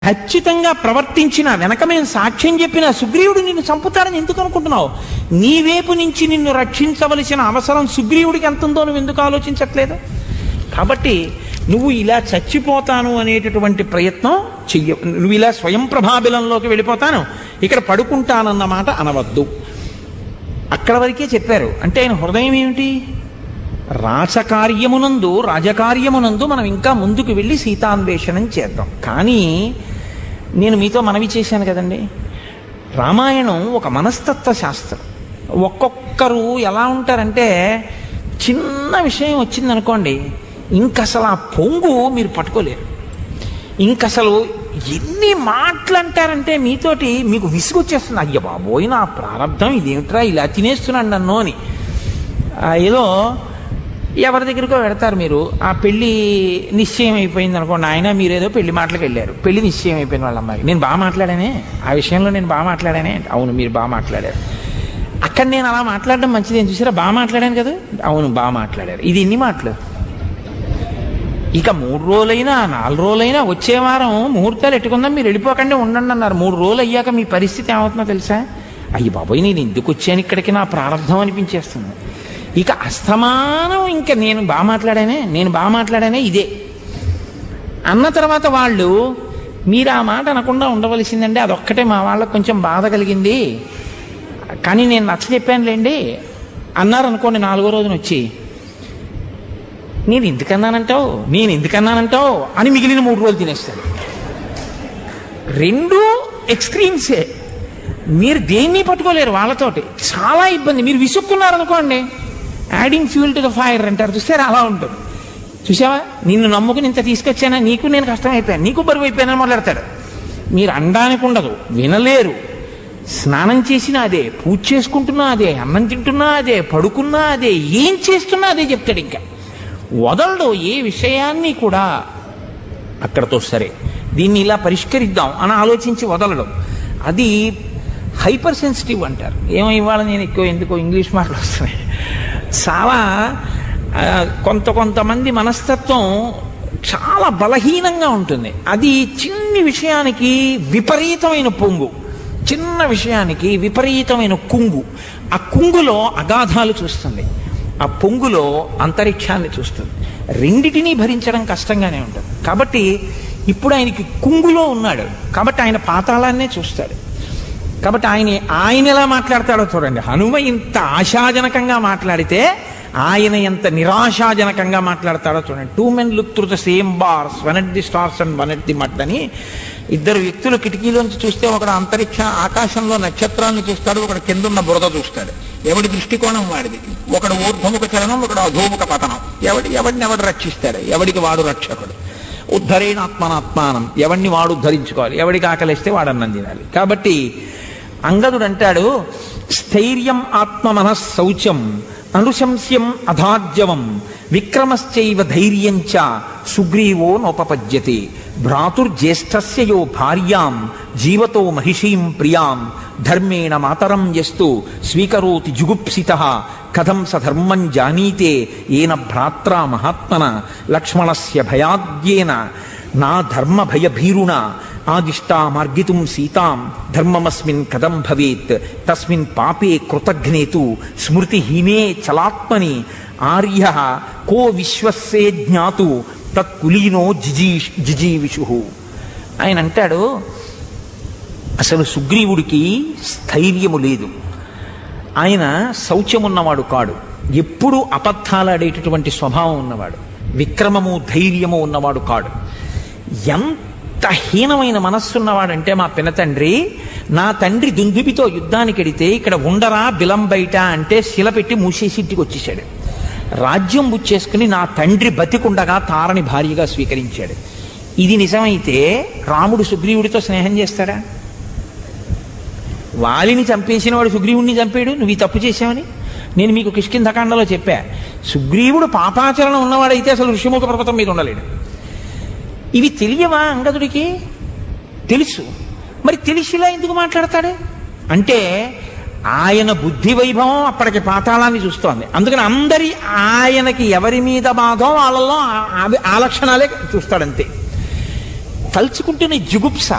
ఖచ్చితంగా ప్రవర్తించిన వెనక మేము సాక్ష్యం చెప్పిన సుగ్రీవుడు నిన్ను చంపుతాడని ఎందుకు అనుకుంటున్నావు నీ వైపు నుంచి నిన్ను రక్షించవలసిన అవసరం సుగ్రీవుడికి ఎంత ఉందో నువ్వు ఎందుకు ఆలోచించట్లేదు కాబట్టి నువ్వు ఇలా చచ్చిపోతాను అనేటటువంటి ప్రయత్నం చెయ్య నువ్వు ఇలా స్వయం ప్రభాబిలంలోకి వెళ్ళిపోతాను ఇక్కడ పడుకుంటానన్న మాట అనవద్దు అక్కడ వరకే చెప్పారు అంటే ఆయన హృదయం ఏమిటి రాచకార్యమునందు రాజకార్యమునందు మనం ఇంకా ముందుకు వెళ్ళి సీతాన్వేషణం చేద్దాం కానీ నేను మీతో మనవి చేశాను కదండి రామాయణం ఒక మనస్తత్వ శాస్త్రం ఒక్కొక్కరు ఎలా ఉంటారంటే చిన్న విషయం వచ్చిందనుకోండి ఇంకసలు ఆ పొంగు మీరు పట్టుకోలేరు ఇంకసలు ఎన్ని మాటలు అంటారంటే మీతోటి మీకు విసుగొచ్చేస్తుంది అయ్య బాబోయ్ నా ప్రారంధం ఇదేమిట్రా ఇలా తినేస్తున్నాడు నన్ను అని ఆ, ఏదో ఎవరి దగ్గరికో పెడతారు మీరు ఆ పెళ్లి నిశ్చయం అయిపోయింది అనుకోండి ఆయన మీరేదో పెళ్లి మాటలకు వెళ్ళారు పెళ్లి నిశ్చయం అయిపోయింది వాళ్ళ అమ్మాయి నేను బాగా మాట్లాడానే ఆ విషయంలో నేను బాగా మాట్లాడానే అవును మీరు బాగా మాట్లాడారు అక్కడ నేను అలా మాట్లాడడం మంచిది ఏం చూసారా బాగా మాట్లాడాను కదా అవును బాగా మాట్లాడారు ఇది ఎన్ని మాటలు ఇక మూడు రోజులైనా నాలుగు రోజులైనా వచ్చే వారం ముహూర్తాలు ఎట్టుకుందాం మీరు వెళ్ళిపోకండి ఉండండి అన్నారు మూడు రోజులు అయ్యాక మీ పరిస్థితి ఏమవుతుందో తెలుసా అయ్యి బాబోయ్ నేను ఎందుకు వచ్చాను ఇక్కడికి నా ప్రారంభం అనిపించేస్తుంది ఇక అస్తమానం ఇంకా నేను బాగా మాట్లాడానే నేను బాగా మాట్లాడానే ఇదే అన్న తర్వాత వాళ్ళు మీరు ఆ మాట అనకుండా ఉండవలసిందండి అదొక్కటే మా వాళ్ళకు కొంచెం బాధ కలిగింది కానీ నేను నచ్చ చెప్పానులేండి అన్నారు అనుకోండి నాలుగో రోజున వచ్చి నేను ఎందుకన్నానంటావు నేను ఎందుకన్నానంటావు అని మిగిలిన మూడు రోజులు తినేస్తాడు రెండు ఎక్స్ట్రీమ్సే మీరు దేన్ని పట్టుకోలేరు వాళ్ళతోటి చాలా ఇబ్బంది మీరు విసుక్కున్నారనుకోండి adding fuel to the fire అంటారు చూస్తే అలా ఉంటుంది చూసావా నిన్ను నమ్ముకుని ఇంత తీసుకొచ్చానా నీకు నేను కష్టం అయిపోయాను నీకు బరువు అయిపోయానని మొదలెడతాడు మీరు అనడానికి ఉండదు వినలేరు స్నానం చేసినా అదే పూజ చేసుకుంటున్నా అదే అన్నం తింటున్నా అదే పడుకున్నా అదే ఏం చేస్తున్నా అదే చెప్తాడు ఇంకా వదలడు ఏ విషయాన్ని కూడా అక్కడతో సరే దీన్ని ఇలా పరిష్కరిద్దాం అని ఆలోచించి వదలడం అది హైపర్ సెన్సిటివ్ అంటారు ఏమో ఇవాళ నేను ఎక్కువ ఎందుకో ఇంగ్లీష్ మాటలు వస్తున్నాయి చాలా ఆ, కొంత కొంతమంది మనస్తత్వం చాలా బలహీనంగా ఉంటుంది అది చిన్ని విషయానికి విపరీతమైన పొంగు చిన్న విషయానికి విపరీతమైన కుంగు ఆ కుంగులో అగాధాలు చూస్తుంది ఆ పొంగులో అంతరిక్షాన్ని చూస్తుంది రెండిటినీ భరించడం కష్టంగానే ఉంటుంది కాబట్టి ఇప్పుడు ఆయనకి కుంగులో ఉన్నాడు కాబట్టి ఆయన పాతాళాన్నే చూస్తాడు కాబట్టి ఆయన ఆయన ఎలా మాట్లాడతాడో చూడండి హనుమ ఇంత ఆశాజనకంగా మాట్లాడితే ఆయన ఎంత నిరాశాజనకంగా మాట్లాడతాడో చూడండి two men look through the same bars one at the stars and one at the mud అని ఇద్దరు వ్యక్తులు కిటికీలోంచి చూస్తే ఒకడు అంతరిక్ష ఆకాశంలో నక్షత్రాలను చూస్తాడు ఒకడు కిందున్న బురద చూస్తాడు ఎవడి దృష్టికోణం వాడిది ఒకడు ఊర్ధ్వముఖ చలనం ఒకడు అధోముఖ పతనం ఎవడి ఎవడిని ఎవడు రక్షిస్తాడు ఎవడికి వాడు రక్షకుడు ఉద్ధరేణాత్మనాత్మానం ఎవడిని వాడు ఉద్ధరించుకోవాలి ఎవడికి ఆకలిస్తే వాడన్నం తినాలి కాబట్టి అంగదుడు అంటాడు స్థైర్యం ఆత్మమన శౌచం అనుశంస్యం అధార్జవం విక్రమశ్చైవ ధైర్యంచ సుగ్రీవో నోపపద్యతే భ్రాతుర్జ్యేష్ఠస్య యో భార్యాం జీవతో మహిషీం ప్రియాం ధర్మేణ మాతరం యస్తు స్వీకరోతి జుగుప్సిత కథం స ధర్మం జానీతే ఏన భ్రాత్రా మహాత్మన లక్ష్మణస్య భయాద్యేన నా ధర్మ భయభీరుణ ఆదిష్టా మార్గితుం సీతాం ధర్మమస్మిన్ కథం భవేత్ తస్మిన్ పాపే కృతఘ్నేతు స్మృతిహీనే చలాత్మని ఆర్య కో విశ్వస్సే జ్ఞాతు తత్కులీనో జిజీష్ జిజీవిషు ఆయన అంటాడు అసలు సుగ్రీవుడికి స్థైర్యము లేదు ఆయన శౌచ్యమున్నవాడు కాడు ఎప్పుడూ అబద్ధాలాడేటటువంటి స్వభావం ఉన్నవాడు విక్రమము ధైర్యము ఉన్నవాడు కాడు ఎంత హీనమైన మనస్సున్నవాడంటే మా పినతండ్రి నా తండ్రి దుందుబితో యుద్ధానికి ఎడితే ఇక్కడ ఉండరా బిలం బయట అంటే శిల పెట్టి మూసేసి ఇంటికి వచ్చేసాడు రాజ్యం బుచ్చేసుకుని నా తండ్రి బతికుండగా తారని భార్యగా స్వీకరించాడు ఇది నిజమైతే రాముడు సుగ్రీవుడితో స్నేహం చేస్తాడా వాలిని చంపేసిన వాడు సుగ్రీవుడిని చంపాడు నువ్వు ఈ తప్పు చేశావని నేను మీకు కిష్కింధకాండలో చెప్పా సుగ్రీవుడు పాపాచరణ ఉన్నవాడైతే అసలు ఋషిముఖ పర్వతం మీద ఉండలేడు ఇవి తెలియవా అంగదుడికి తెలుసు మరి తెలిసిలా ఎందుకు మాట్లాడతాడు అంటే ఆయన బుద్ధి వైభవం అప్పటికి పాతాళాన్ని చూస్తోంది అందుకని అందరి ఆయనకి ఎవరి మీద బాధో వాళ్ళలో ఆ- ఆ- ఆ లక్షణాలే చూస్తాడంతే తలుచుకుంటేనే జుగుప్స